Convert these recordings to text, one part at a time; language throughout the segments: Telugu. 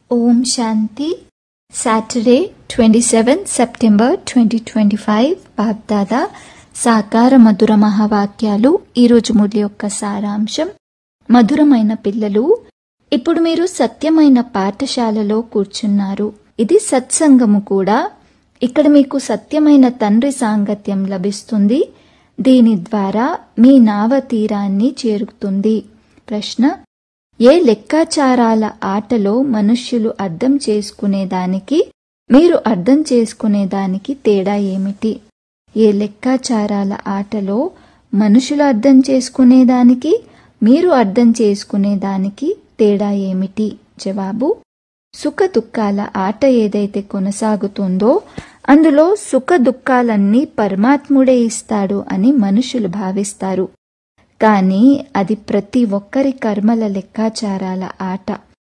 ఓం శాంతి Saturday twenty seven September twenty twenty five Bapdada సాకార మధుర మహావాక్యాలు ఈరోజు ముడి యొక్క సారాంశం మధురమైన పిల్లలు ఇప్పుడు మీరు సత్యమైన పాఠశాలలో కూర్చున్నారు ఇది సత్సంగము కూడా ఇక్కడ మీకు సత్యమైన తండ్రి సాంగత్యం లభిస్తుంది దీని ద్వారా మీ నావ తీరాన్ని చేరుతుంది ప్రశ్న ఏ లెక్కాచారాల ఆటలో మనుష్యులు అర్థం చేసుకునేదానికి మీరు అర్థం చేసుకునేదానికి తేడా ఏమిటి ఏ లెక్కాచారాల ఆటలో మనుషులు అర్థం చేసుకునేదానికి మీరు అర్థం చేసుకునేదానికి తేడా ఏమిటి జవాబు సుఖ దుఃఖాల ఆట ఏదైతే కొనసాగుతుందో అందులో సుఖ దుఃఖాలన్నీ పరమాత్ముడే ఇస్తాడు అని మనుషులు భావిస్తారు కానీ అది ప్రతి ఒక్కరి కర్మల లెక్కాచారాల ఆట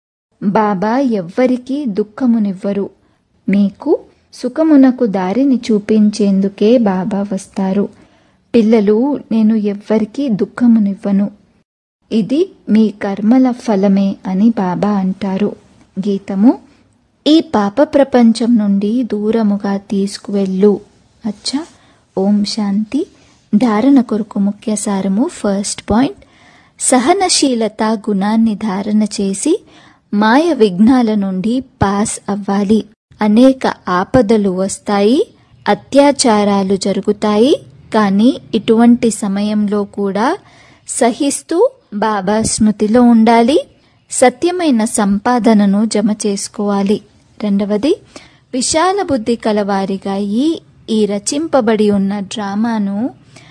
బాబా ఎవ్వరికీ దుఃఖమునివ్వరు మీకు సుఖమునకు దారిని చూపించేందుకే బాబా వస్తారు పిల్లలు నేను ఎవ్వరికీ దుఃఖమునివ్వను ఇది మీ కర్మల ఫలమే అని బాబా అంటారు గీతము ఈ పాప ప్రపంచం నుండి దూరముగా తీసుకువెళ్ళు అచ్చా ఓం శాంతి ధారణ కొరకు ముఖ్య సారము ఫస్ట్ పాయింట్ సహనశీలత గుణాన్ని ధారణ చేసి మాయ విఘ్నాల నుండి పాస్ అవ్వాలి అనేక ఆపదలు వస్తాయి అత్యాచారాలు జరుగుతాయి కానీ ఇటువంటి సమయంలో కూడా సహిస్తూ బాబా స్మృతిలో ఉండాలి సత్యమైన సంపాదనను జమ చేసుకోవాలి రెండవది విశాల బుద్ధి కలవారిగా ఈ ఈ రచింపబడి ఉన్న డ్రామాను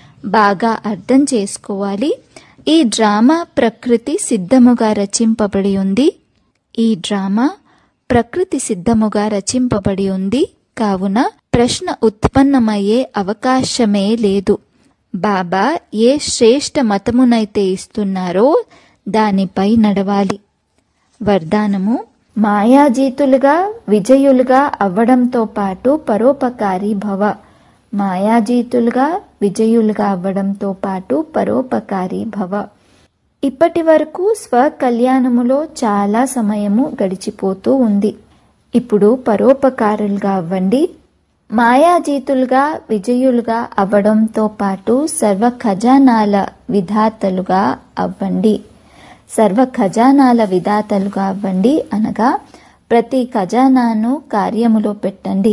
బాగా అర్థం చేసుకోవాలి ఈ డ్రామా ప్రకృతి సిద్ధముగా రచింపబడి ఉంది ఈ డ్రామా ప్రకృతి సిద్ధముగా రచింపబడి ఉంది కావున ప్రశ్న ఉత్పన్నమయ్యే అవకాశమే లేదు బాబా ఏ శ్రేష్ఠ మతమునైతే ఇస్తున్నారో దానిపై నడవాలి వరదానము మాయాజీతులుగా విజయులుగా అవ్వడంతో పాటు పరోపకారి భవ మాయాజీతులుగా విజయులుగా అవ్వడంతో పాటు పరోపకారి భవ ఇప్పటి వరకు స్వకల్యాణములో చాలా సమయము గడిచిపోతూ ఉంది ఇప్పుడు పరోపకారులుగా అవ్వండి మాయాజీతులుగా విజయులుగా అవ్వడంతో పాటు సర్వ ఖజానాల విధాతలుగా అవ్వండి సర్వ ఖజానాల విధాతలుగా అవ్వండి అనగా ప్రతి ఖజానాను కార్యములో పెట్టండి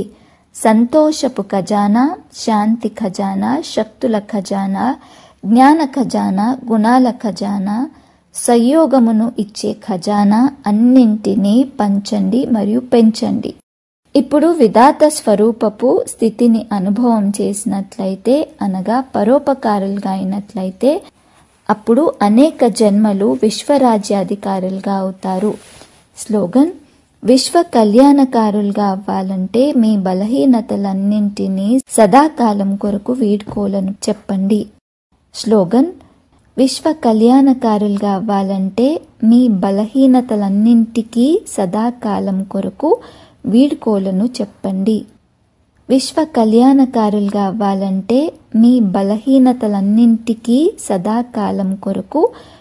సంతోషపు ఖజానా శాంతి ఖజానా శక్తుల ఖజానా జ్ఞాన ఖజానా గుణాల ఖజానా సంయోగమును ఇచ్చే ఖజానా అన్నింటినీ పంచండి మరియు పెంచండి ఇప్పుడు విధాత స్వరూపపు స్థితిని అనుభవం చేసినట్లయితే అనగా పరోపకారులుగా అయినట్లయితే అప్పుడు అనేక జన్మలు విశ్వరాజ్యాధికారులుగా అవుతారు స్లోగన్ విశ్వ కళ్యాణకారులుగా అవ్వాలంటే మీ బలహీనతలన్నింటినీ సదాకాలం కొరకు వీడ్కోలను చెప్పండి స్లోగన్ విశ్వ కళ్యాణకారులుగా అవ్వాలంటే మీ బలహీనతలన్నింటికీ సదాకాలం కొరకు వీడ్కోలను చెప్పండి విశ్వ కళ్యాణకారులుగా అవ్వాలంటే మీ బలహీనతలన్నింటికీ సదాకాలం కొరకు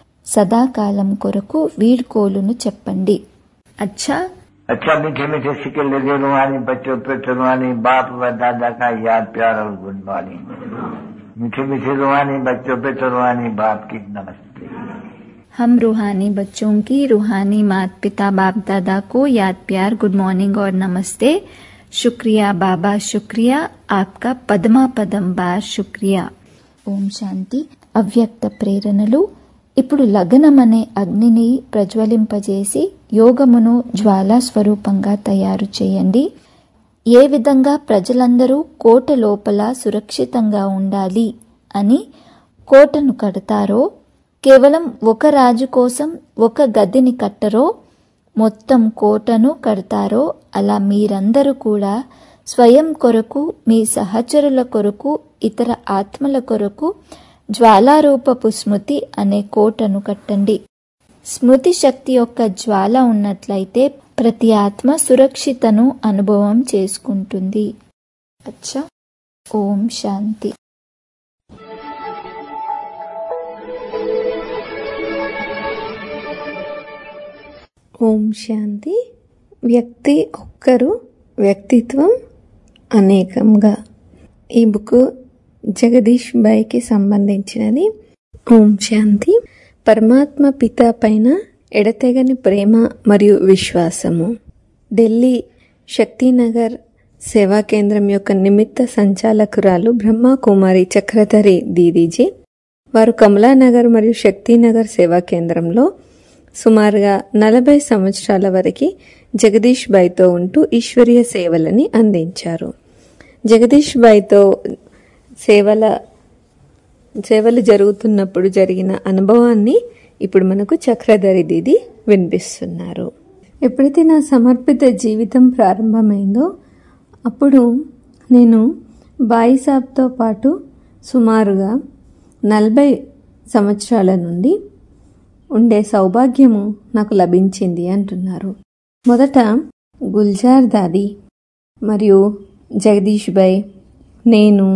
సదాకాలం కొరకు వీడ్కోలును చెప్పండి అచ్చా अच्छा मीठे मीठे सिक्के लगे रुहानी बच्चों पे रुहानी बाप व दादा का याद प्यार और गुड मॉर्निंग मीठे मीठे रुहानी बच्चों पे रुहानी बाप की नमस्ते हम रूहानी बच्चों की रूहानी माता पिता बाप दादा को याद प्यार गुड मॉर्निंग और नमस्ते शुक्रिया बाबा शुक्रिया आपका పదమా పదం బార్ శుక్రియా ఓం శాంతి అవ్యక్త ప్రేరణలు ఇప్పుడు లగ్నం అనే అగ్నిని ప్రజ్వలింపజేసి యోగమును జ్వాలా స్వరూపంగా తయారు చేయండి ఏ విధంగా ప్రజలందరూ కోట లోపల సురక్షితంగా ఉండాలి అని కోటను కడతారో కేవలం ఒక రాజు కోసం ఒక గదిని కట్టరో మొత్తం కోటను కడతారో అలా మీరందరూ కూడా స్వయం కొరకు మీ సహచరుల కొరకు ఇతర ఆత్మల కొరకు జ్వాలారూపపు స్మృతి అనే కోటను కట్టండి స్మృతి శక్తి యొక్క జ్వాల ఉన్నట్లయితే ప్రతి ఆత్మ సురక్షితను అనుభవం చేసుకుంటుంది అచ్చా ఓం శాంతి ఓం శాంతి వ్యక్తి ఒక్కరు వ్యక్తిత్వం అనేకంగా ఈ బుక్ జగదీష్ బాయ్కి సంబంధించినది ఓం శాంతి పరమాత్మ పిత పైన ఎడతెగని ప్రేమ మరియు విశ్వాసము ఢిల్లీ శక్తినగర్ సేవా కేంద్రం యొక్క నిమిత్త సంచాలకురాలు బ్రహ్మకుమారి చక్రధరి దీదీజీ వారు కమలానగర్ మరియు శక్తినగర్ సేవా కేంద్రంలో సుమారుగా నలభై సంవత్సరాల వరకు జగదీష్ బాయ్తో ఉంటూ ఈశ్వరీయ సేవలని అందించారు జగదీష్ బాయ్తో సేవల సేవలు జరుగుతున్నప్పుడు జరిగిన అనుభవాన్ని ఇప్పుడు మనకు చక్రధరి దీది వినిపిస్తున్నారు ఎప్పుడైతే నా సమర్పిత జీవితం ప్రారంభమైందో అప్పుడు నేను బాయి సాబ్తో పాటు సుమారుగా నలభై సంవత్సరాల నుండి ఉండే సౌభాగ్యము నాకు లభించింది అంటున్నారు మొదట గుల్జార్ దాది మరియు జగదీష్ భాయ్ నేను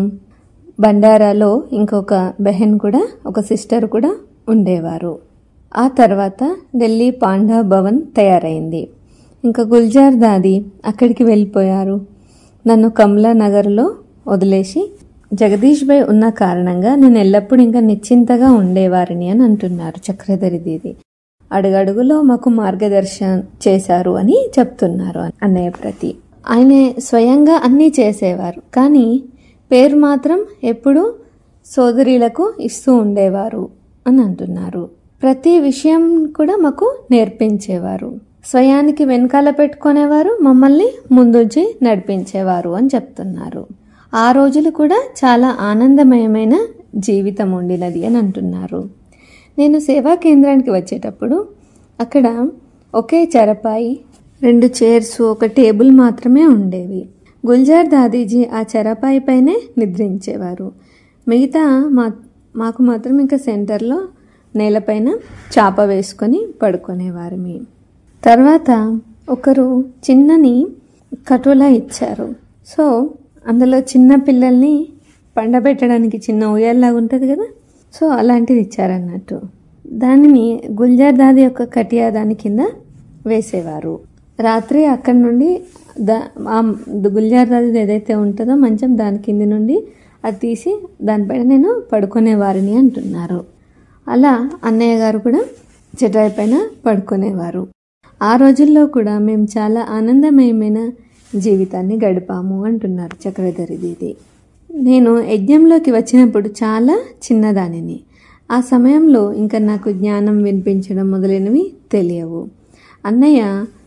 బండారాలో ఇంకొక బెహన్ కూడా ఒక సిస్టర్ కూడా ఉండేవారు ఆ తర్వాత ఢిల్లీ పాండా భవన్ తయారైంది ఇంకా గుల్జార్ దాది అక్కడికి వెళ్ళిపోయారు నన్ను కమలా నగర్లో వదిలేసి జగదీష్ భాయ్ ఉన్న కారణంగా నేను ఎల్లప్పుడూ ఇంకా నిశ్చింతగా ఉండేవారిని అని అంటున్నారు చక్రధరి దీది అడుగడుగులో మాకు మార్గదర్శనం చేశారు అని చెప్తున్నారు అన్నయ్య ప్రతి ఆయన స్వయంగా అన్నీ చేసేవారు కానీ పేరు మాత్రం ఎప్పుడూ సోదరీలకు ఇస్తూ ఉండేవారు అని అంటున్నారు ప్రతి విషయం కూడా మాకు నేర్పించేవారు స్వయానికి వెనకాల పెట్టుకునేవారు మమ్మల్ని ముందుంచి నడిపించేవారు అని చెప్తున్నారు ఆ రోజులు కూడా చాలా ఆనందమయమైన జీవితం ఉండినది అని అంటున్నారు నేను సేవా కేంద్రానికి వచ్చేటప్పుడు అక్కడ ఒకే చరపాయి రెండు చైర్స్ ఒక టేబుల్ మాత్రమే ఉండేవి గుల్జార్ దాదీజీ ఆ చరపాయి పైనే నిద్రించేవారు మిగతా మా మాకు మాత్రం ఇంకా సెంటర్లో నేలపైన చాప వేసుకొని పడుకునేవారు మేము తర్వాత ఒకరు చిన్నని కటోలా ఇచ్చారు సో అందులో చిన్న పిల్లల్ని పండబెట్టడానికి చిన్న ఉయ్యాల్లాగా ఉంటుంది కదా సో అలాంటిది ఇచ్చారన్నట్టు దానిని గుల్జార్ దాది యొక్క కటియా దాని కింద వేసేవారు రాత్రి అక్కడి నుండి దా ఆ గుల్జార్ దాది ఏదైతే ఉంటుందో మంచం దాని కింది నుండి అది తీసి దానిపైన నేను పడుకునేవారిని అంటున్నారు అలా అన్నయ్య గారు కూడా చెటాయి పైన పడుకునేవారు ఆ రోజుల్లో కూడా మేము చాలా ఆనందమయమైన జీవితాన్ని గడిపాము అంటున్నారు చక్రధరి దీది నేను యజ్ఞంలోకి వచ్చినప్పుడు చాలా చిన్నదానిని ఆ సమయంలో ఇంకా నాకు జ్ఞానం వినిపించడం మొదలైనవి తెలియవు అన్నయ్య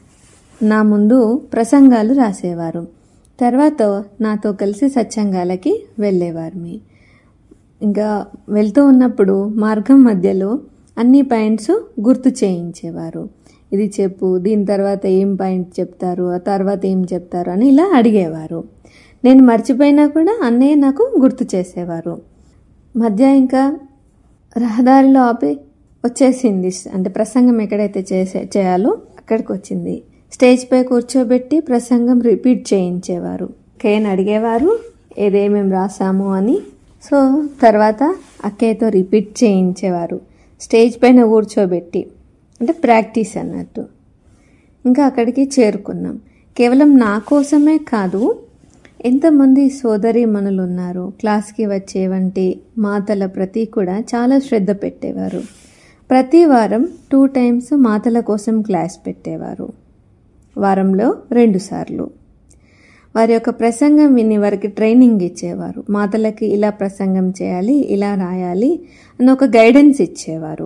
నా ముందు ప్రసంగాలు రాసేవారు తర్వాత నాతో కలిసి సత్సంగాలకి వెళ్ళేవారు మీ ఇంకా వెళ్తూ ఉన్నప్పుడు మార్గం మధ్యలో అన్ని పాయింట్స్ గుర్తు చేయించేవారు ఇది చెప్పు దీని తర్వాత ఏం పాయింట్ చెప్తారు ఆ తర్వాత ఏం చెప్తారు అని ఇలా అడిగేవారు నేను మర్చిపోయినా కూడా అన్నయ్య నాకు గుర్తు చేసేవారు మధ్య ఇంకా రహదారిలో ఆపి వచ్చేసింది అంటే ప్రసంగం ఎక్కడైతే చేసే చేయాలో అక్కడికి వచ్చింది స్టేజ్ పై కూర్చోబెట్టి ప్రసంగం రిపీట్ చేయించేవారు కేన్ అడిగేవారు ఏదేమేం రాసాము అని సో తర్వాత అక్కయ్యతో రిపీట్ చేయించేవారు స్టేజ్ పైన కూర్చోబెట్టి అంటే ప్రాక్టీస్ అన్నట్టు ఇంకా అక్కడికి చేరుకున్నాం కేవలం నా కోసమే కాదు ఎంతమంది సోదరి మనులు ఉన్నారు క్లాస్కి వచ్చే వంటి మాతల ప్రతి కూడా చాలా శ్రద్ధ పెట్టేవారు ప్రతి వారం టూ టైమ్స్ మాతల కోసం క్లాస్ పెట్టేవారు వారంలో రెండుసార్లు వారి యొక్క ప్రసంగం విని వారికి ట్రైనింగ్ ఇచ్చేవారు మాతలకి ఇలా ప్రసంగం చేయాలి ఇలా రాయాలి అని ఒక గైడెన్స్ ఇచ్చేవారు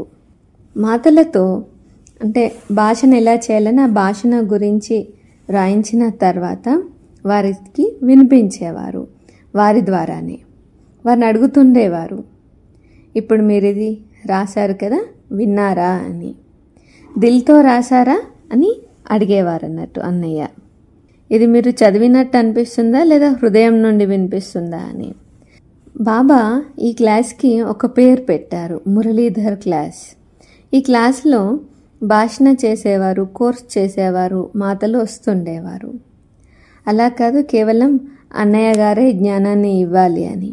మాతలతో అంటే భాషను ఎలా చేయాలని ఆ భాషను గురించి రాయించిన తర్వాత వారికి వినిపించేవారు వారి ద్వారానే వారిని అడుగుతుండేవారు ఇప్పుడు మీరు ఇది రాశారు కదా విన్నారా అని దిల్తో రాశారా అని అడిగేవారు అన్నట్టు అన్నయ్య ఇది మీరు చదివినట్టు అనిపిస్తుందా లేదా హృదయం నుండి వినిపిస్తుందా అని బాబా ఈ క్లాస్కి ఒక పేరు పెట్టారు మురళీధర్ క్లాస్ ఈ క్లాస్లో భాషణ చేసేవారు కోర్స్ చేసేవారు మాతలు వస్తుండేవారు అలా కాదు కేవలం అన్నయ్య గారే జ్ఞానాన్ని ఇవ్వాలి అని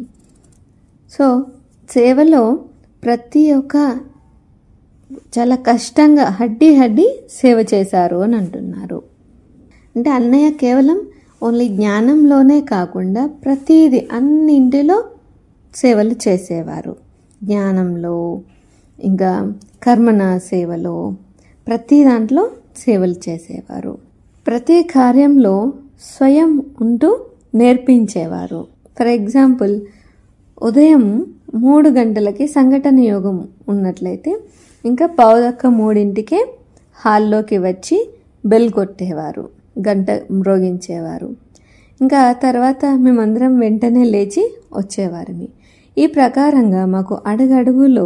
సో సేవలో ప్రతి ఒక్క చాలా కష్టంగా హడ్డీ హడ్డీ సేవ చేశారు అని అంటున్నారు అంటే అన్నయ్య కేవలం ఓన్లీ జ్ఞానంలోనే కాకుండా ప్రతిదీ అన్నింటిలో సేవలు చేసేవారు జ్ఞానంలో ఇంకా కర్మణ సేవలో ప్రతి దాంట్లో సేవలు చేసేవారు ప్రతి కార్యంలో స్వయం ఉంటూ నేర్పించేవారు ఫర్ ఎగ్జాంపుల్ ఉదయం మూడు గంటలకి సంఘటన యోగం ఉన్నట్లయితే ఇంకా పావుదక్క మూడింటికే హాల్లోకి వచ్చి బెల్ కొట్టేవారు గంట మ్రోగించేవారు ఇంకా తర్వాత మేమందరం వెంటనే లేచి వచ్చేవారిని ఈ ప్రకారంగా మాకు అడుగడుగులో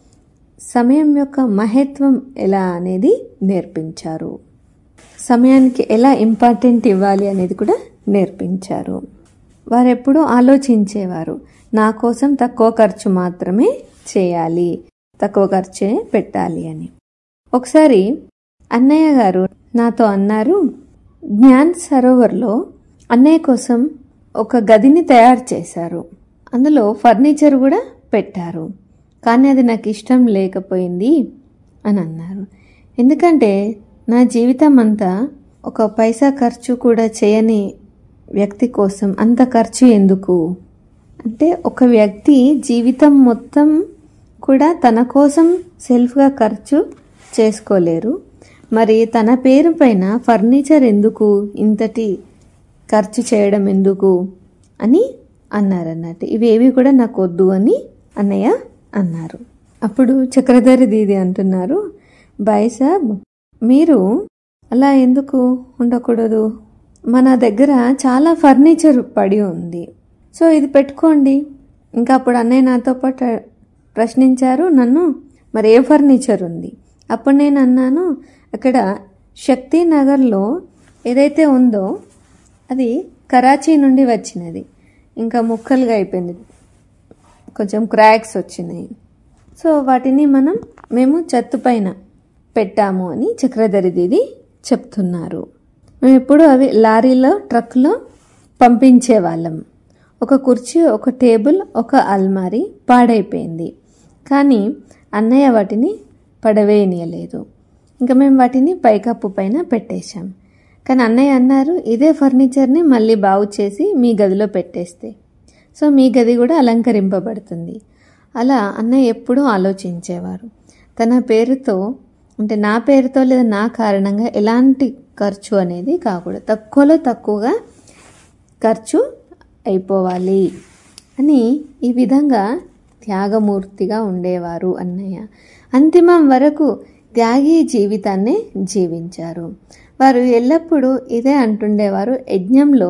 సమయం యొక్క మహత్వం ఎలా అనేది నేర్పించారు సమయానికి ఎలా ఇంపార్టెంట్ ఇవ్వాలి అనేది కూడా నేర్పించారు వారు ఎప్పుడూ ఆలోచించేవారు నా కోసం తక్కువ ఖర్చు మాత్రమే చేయాలి తక్కువ ఖర్చే పెట్టాలి అని ఒకసారి అన్నయ్య గారు నాతో అన్నారు జ్ఞాన్ సరోవర్లో అన్నయ్య కోసం ఒక గదిని తయారు చేశారు అందులో ఫర్నిచర్ కూడా పెట్టారు కానీ అది నాకు ఇష్టం లేకపోయింది అని అన్నారు ఎందుకంటే నా జీవితం అంతా ఒక పైసా ఖర్చు కూడా చేయని వ్యక్తి కోసం అంత ఖర్చు ఎందుకు అంటే ఒక వ్యక్తి జీవితం మొత్తం కూడా తన కోసం సెల్ఫ్గా ఖర్చు చేసుకోలేరు మరి తన పేరు పైన ఫర్నిచర్ ఎందుకు ఇంతటి ఖర్చు చేయడం ఎందుకు అని అన్నారు అన్నట్టు ఇవేవి కూడా నాకు వద్దు అని అన్నయ్య అన్నారు అప్పుడు చక్రధరి దీది అంటున్నారు బాయ్ సాబ్ మీరు అలా ఎందుకు ఉండకూడదు మన దగ్గర చాలా ఫర్నిచర్ పడి ఉంది సో ఇది పెట్టుకోండి ఇంకా అప్పుడు అన్నయ్య నాతో పాటు ప్రశ్నించారు నన్ను మరి ఏ ఫర్నిచర్ ఉంది అప్పుడు నేను అన్నాను అక్కడ శక్తి నగర్లో ఏదైతే ఉందో అది కరాచీ నుండి వచ్చినది ఇంకా ముక్కలుగా అయిపోయింది కొంచెం క్రాక్స్ వచ్చినాయి సో వాటిని మనం మేము చెత్త పైన పెట్టాము అని చక్రధరి దీది చెప్తున్నారు మేము ఎప్పుడు అవి లారీలో ట్రక్లో పంపించే వాళ్ళం ఒక కుర్చీ ఒక టేబుల్ ఒక అల్మారీ పాడైపోయింది కానీ అన్నయ్య వాటిని పడవేయనీయలేదు ఇంకా మేము వాటిని పైకప్పు పైన పెట్టేశాం కానీ అన్నయ్య అన్నారు ఇదే ఫర్నిచర్ని మళ్ళీ బాగు చేసి మీ గదిలో పెట్టేస్తే సో మీ గది కూడా అలంకరింపబడుతుంది అలా అన్నయ్య ఎప్పుడూ ఆలోచించేవారు తన పేరుతో అంటే నా పేరుతో లేదా నా కారణంగా ఎలాంటి ఖర్చు అనేది కాకూడదు తక్కువలో తక్కువగా ఖర్చు అయిపోవాలి అని ఈ విధంగా త్యాగమూర్తిగా ఉండేవారు అన్నయ్య అంతిమం వరకు త్యాగి జీవితాన్ని జీవించారు వారు ఎల్లప్పుడూ ఇదే అంటుండేవారు యజ్ఞంలో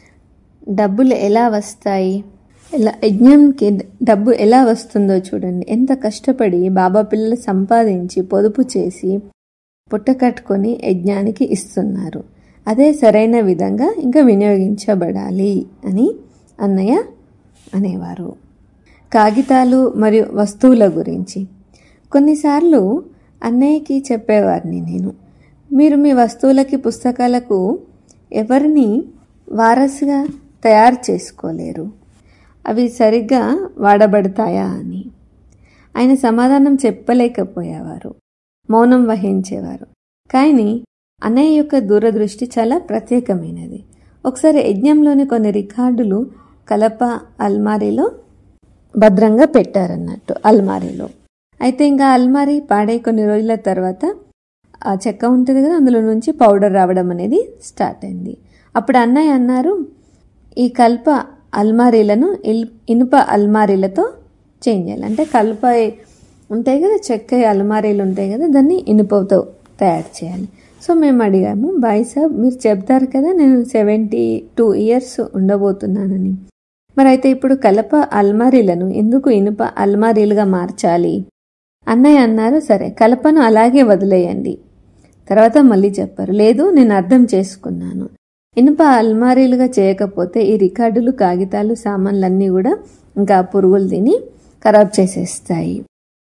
డబ్బులు ఎలా వస్తాయి ఎలా యజ్ఞంకి డబ్బు ఎలా వస్తుందో చూడండి ఎంత కష్టపడి బాబా పిల్లలు సంపాదించి పొదుపు చేసి పుట్ట కట్టుకొని యజ్ఞానికి ఇస్తున్నారు అదే సరైన విధంగా ఇంకా వినియోగించబడాలి అని అన్నయ్య అనేవారు కాగితాలు మరియు వస్తువుల గురించి కొన్నిసార్లు అన్నయ్యకి చెప్పేవారిని నేను మీరు మీ వస్తువులకి పుస్తకాలకు ఎవరిని వారసుగా తయారు చేసుకోలేరు అవి సరిగ్గా వాడబడతాయా అని ఆయన సమాధానం చెప్పలేకపోయేవారు మౌనం వహించేవారు కానీ అన్నయ్య యొక్క దూరదృష్టి చాలా ప్రత్యేకమైనది ఒకసారి యజ్ఞంలోని కొన్ని రికార్డులు కలప అల్మారీలో భద్రంగా పెట్టారన్నట్టు అల్మారీలో అయితే ఇంకా అల్మారీ పాడై కొన్ని రోజుల తర్వాత ఆ చెక్క ఉంటుంది కదా అందులో నుంచి పౌడర్ రావడం అనేది స్టార్ట్ అయింది అప్పుడు అన్నయ్య అన్నారు ఈ కల్ప అల్మారీలను ఇల్ ఇనుప అల్మారీలతో చేంజ్ చేయాలి అంటే కల్ప ఉంటాయి కదా చెక్క అల్మారీలు ఉంటాయి కదా దాన్ని ఇనుపతో తయారు చేయాలి సో మేము అడిగాము బాయ్ సాబ్ మీరు చెప్తారు కదా నేను సెవెంటీ టూ ఇయర్స్ ఉండబోతున్నానని మరి అయితే ఇప్పుడు కలప అల్మారీలను ఎందుకు ఇనుప అల్మారీలుగా మార్చాలి అన్నయ్య అన్నారు సరే కలపను అలాగే వదిలేయండి తర్వాత మళ్ళీ చెప్పారు లేదు నేను అర్థం చేసుకున్నాను ఇనుప అల్మారీలుగా చేయకపోతే ఈ రికార్డులు కాగితాలు సామాన్లన్నీ కూడా ఇంకా పురుగులు తిని ఖరాబ్ చేసేస్తాయి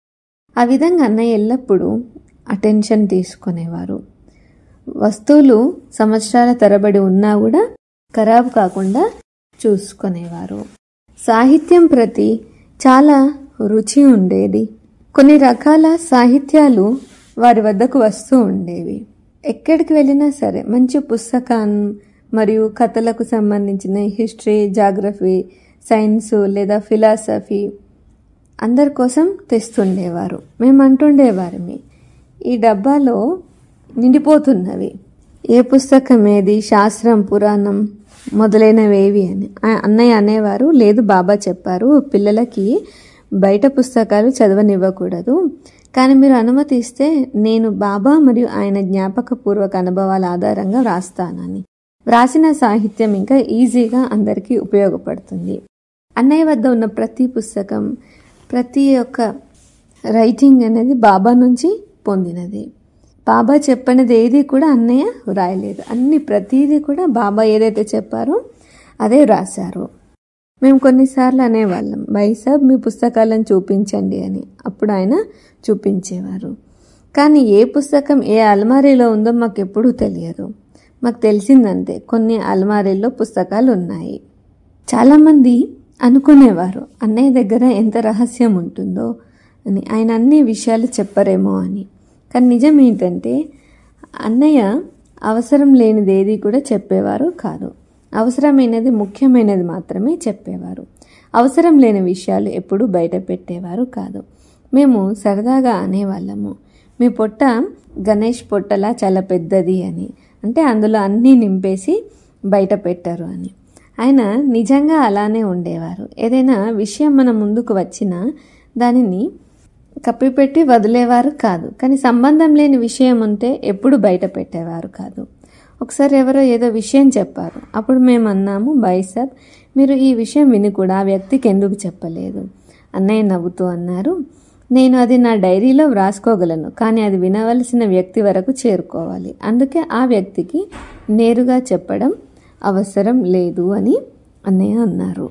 ఆ విధంగా అన్నయ్య ఎల్లప్పుడూ అటెన్షన్ తీసుకునేవారు వస్తువులు సంవత్సరాల తరబడి ఉన్నా కూడా ఖరాబ్ కాకుండా చూసుకునేవారు సాహిత్యం ప్రతి చాలా రుచి ఉండేది కొన్ని రకాల సాహిత్యాలు వారి వద్దకు వస్తూ ఉండేవి ఎక్కడికి వెళ్ళినా సరే మంచి పుస్తకాన్ని మరియు కథలకు సంబంధించిన హిస్టరీ జాగ్రఫీ సైన్స్ లేదా ఫిలాసఫీ అందరి కోసం తెస్తుండేవారు మేము అంటుండేవారమి ఈ డబ్బాలో నిండిపోతున్నవి ఏ పుస్తకం ఏది శాస్త్రం పురాణం మొదలైనవేవి అని ఆ- అన్నయ్య అనేవారు లేదు బాబా చెప్పారు పిల్లలకి బయట పుస్తకాలు చదవనివ్వకూడదు కానీ మీరు అనుమతి ఇస్తే నేను బాబా మరియు ఆయన జ్ఞాపకపూర్వక అనుభవాల ఆధారంగా వ్రాస్తానని వ్రాసిన సాహిత్యం ఇంకా ఈజీగా అందరికీ ఉపయోగపడుతుంది అన్నయ్య వద్ద ఉన్న ప్రతి పుస్తకం ప్రతి ఒక్క రైటింగ్ అనేది బాబా నుంచి పొందినది బాబా చెప్పనిది ఏది కూడా అన్నయ్య వ్రాయలేదు అన్ని ప్రతిదీ కూడా బాబా ఏదైతే చెప్పారో అదే వ్రాశారు మేము కొన్నిసార్లు అనేవాళ్ళం బై సాబ్ మీ పుస్తకాలను చూపించండి అని అప్పుడు ఆయన చూపించేవారు కానీ ఏ పుస్తకం ఏ అల్మారీలో ఉందో మాకు ఎప్పుడూ తెలియదు మాకు తెలిసిందంతే కొన్ని అల్మారీల్లో పుస్తకాలు ఉన్నాయి చాలామంది అనుకునేవారు అన్నయ్య దగ్గర ఎంత రహస్యం ఉంటుందో అని ఆయన అన్ని విషయాలు చెప్పరేమో అని కానీ నిజం ఏంటంటే అన్నయ్య అవసరం లేనిది ఏది కూడా చెప్పేవారు కాదు అవసరమైనది ముఖ్యమైనది మాత్రమే చెప్పేవారు అవసరం లేని విషయాలు ఎప్పుడూ బయట పెట్టేవారు కాదు మేము సరదాగా అనేవాళ్ళము మీ పొట్ట గణేష్ పొట్టలా చాలా పెద్దది అని అంటే అందులో అన్నీ నింపేసి బయట పెట్టరు అని ఆయన నిజంగా అలానే ఉండేవారు ఏదైనా విషయం మన ముందుకు వచ్చినా దానిని కప్పిపెట్టి వదిలేవారు కాదు కానీ సంబంధం లేని విషయం ఉంటే ఎప్పుడు బయట పెట్టేవారు కాదు ఒకసారి ఎవరో ఏదో విషయం చెప్పారు అప్పుడు మేము అన్నాము బాయ్ సాబ్ మీరు ఈ విషయం విని కూడా ఆ వ్యక్తికి ఎందుకు చెప్పలేదు అన్నయ్య నవ్వుతూ అన్నారు నేను అది నా డైరీలో వ్రాసుకోగలను కానీ అది వినవలసిన వ్యక్తి వరకు చేరుకోవాలి అందుకే ఆ వ్యక్తికి నేరుగా చెప్పడం అవసరం లేదు అని అన్నయ్య అన్నారు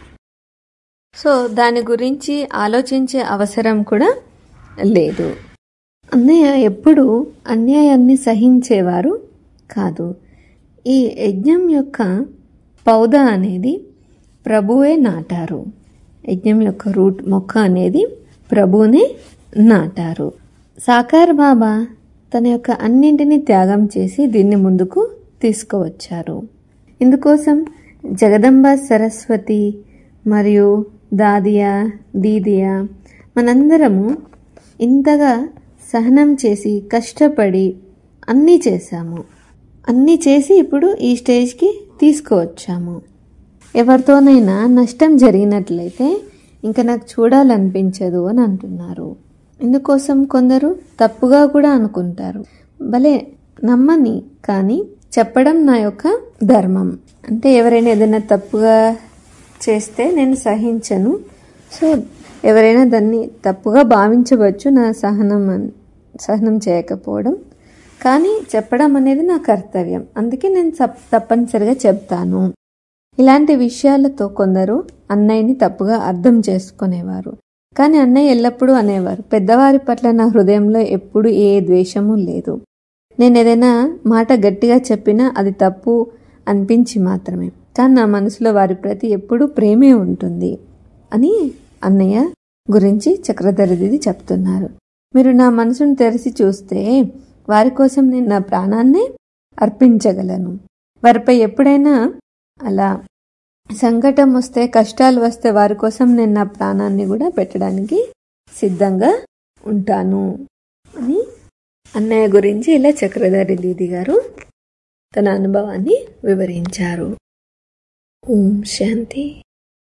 సో దాని గురించి ఆలోచించే అవసరం కూడా లేదు అన్నయ్య ఎప్పుడు అన్యాయాన్ని సహించేవారు కాదు ఈ యజ్ఞం యొక్క పౌద అనేది ప్రభువే నాటారు యజ్ఞం యొక్క రూట్ మొక్క అనేది ప్రభువునే నాటారు సాకార్ బాబా తన యొక్క అన్నింటినీ త్యాగం చేసి దీన్ని ముందుకు తీసుకువచ్చారు ఇందుకోసం జగదంబ సరస్వతి మరియు దాదియా దీదియా మనందరము ఇంతగా సహనం చేసి కష్టపడి అన్నీ చేశాము అన్నీ చేసి ఇప్పుడు ఈ స్టేజ్కి తీసుకువచ్చాము ఎవరితోనైనా నష్టం జరిగినట్లయితే ఇంకా నాకు చూడాలనిపించదు అని అంటున్నారు ఇందుకోసం కొందరు తప్పుగా కూడా అనుకుంటారు భలే నమ్మని కానీ చెప్పడం నా యొక్క ధర్మం అంటే ఎవరైనా ఏదైనా తప్పుగా చేస్తే నేను సహించను సో ఎవరైనా దాన్ని తప్పుగా భావించవచ్చు నా సహనం అన్- సహనం చేయకపోవడం కానీ చెప్పడం అనేది నా కర్తవ్యం అందుకే నేను తప్- తప్పనిసరిగా చెప్తాను ఇలాంటి విషయాలతో కొందరు అన్నయ్యని తప్పుగా అర్థం చేసుకునేవారు కానీ అన్నయ్య ఎల్లప్పుడూ అనేవారు పెద్దవారి పట్ల నా హృదయంలో ఎప్పుడు ఏ ద్వేషము లేదు నేను ఏదైనా మాట గట్టిగా చెప్పినా అది తప్పు అనిపించి మాత్రమే కానీ నా మనసులో వారి ప్రతి ఎప్పుడూ ప్రేమే ఉంటుంది అని అన్నయ్య గురించి చక్రధరి దీది చెప్తున్నారు మీరు నా మనసును తెరిచి చూస్తే వారి కోసం నేను నా ప్రాణాన్నే అర్పించగలను వారిపై ఎప్పుడైనా అలా సంకటం వస్తే కష్టాలు వస్తే వారి కోసం నేను నా ప్రాణాన్ని కూడా పెట్టడానికి సిద్ధంగా ఉంటాను అని అన్నయ్య గురించి ఇలా చక్రధారి దీది గారు తన అనుభవాన్ని వివరించారు ఓం శాంతి